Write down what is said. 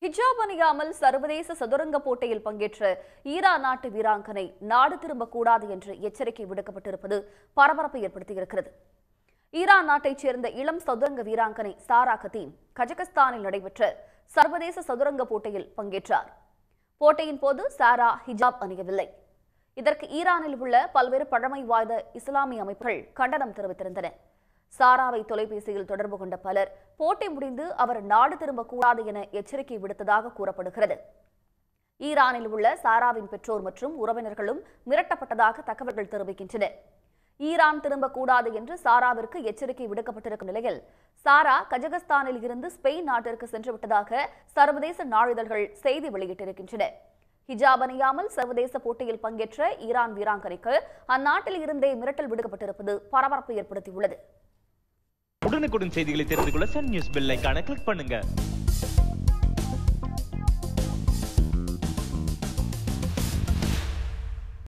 ஹிஜாப் அணியாமல் சர்வதேச சதுரங்க போட்டியில் பங்கேற்ற ஈரான் நாட்டு வீராங்கனை நாடு திரும்பக்கூடாது என்று எச்சரிக்கை விடுக்கப்பட்டிருப்பது பரபரப்பை ஏற்படுத்தியிருக்கிறது ஈரான் நாட்டைச் சேர்ந்த இளம் சதுரங்க வீராங்கனை சாரா கதீம் கஜகஸ்தானில் நடைபெற்ற சர்வதேச சதுரங்க போட்டியில் பங்கேற்றார் போட்டியின் போது சாரா ஹிஜாப் அணியவில்லை இதற்கு ஈரானில் உள்ள பல்வேறு பழமை வாய்ந்த இஸ்லாமிய அமைப்புகள் கண்டனம் தெரிவித்திருந்தன சாராவை தொலைபேசியில் தொடர்பு கொண்ட பலர் போட்டி முடிந்து அவர் நாடு திரும்பக்கூடாது என எச்சரிக்கை விடுத்ததாக கூறப்படுகிறது ஈரானில் உள்ள சாராவின் பெற்றோர் மற்றும் உறவினர்களும் மிரட்டப்பட்டதாக தகவல்கள் தெரிவிக்கின்றன ஈரான் திரும்பக்கூடாது என்று சாராவிற்கு எச்சரிக்கை விடுக்கப்பட்டிருக்கும் நிலையில் சாரா கஜகஸ்தானில் இருந்து ஸ்பெயின் நாட்டிற்கு சென்று விட்டதாக சர்வதேச நாளிதழ்கள் செய்தி வெளியிட்டிருக்கின்றன ஹிஜாப் அணியாமல் சர்வதேச போட்டியில் பங்கேற்ற ஈரான் வீராங்கனைக்கு அந்நாட்டில் இருந்தே மிரட்டல் விடுக்கப்பட்டிருப்பது பரபரப்பை ஏற்படுத்தியுள்ளது உடனுக்குடன் செய்திகளை தெரிந்து கொள்ள சன் நியூஸ் பெல் ஐகானை கிளிக் பண்ணுங்க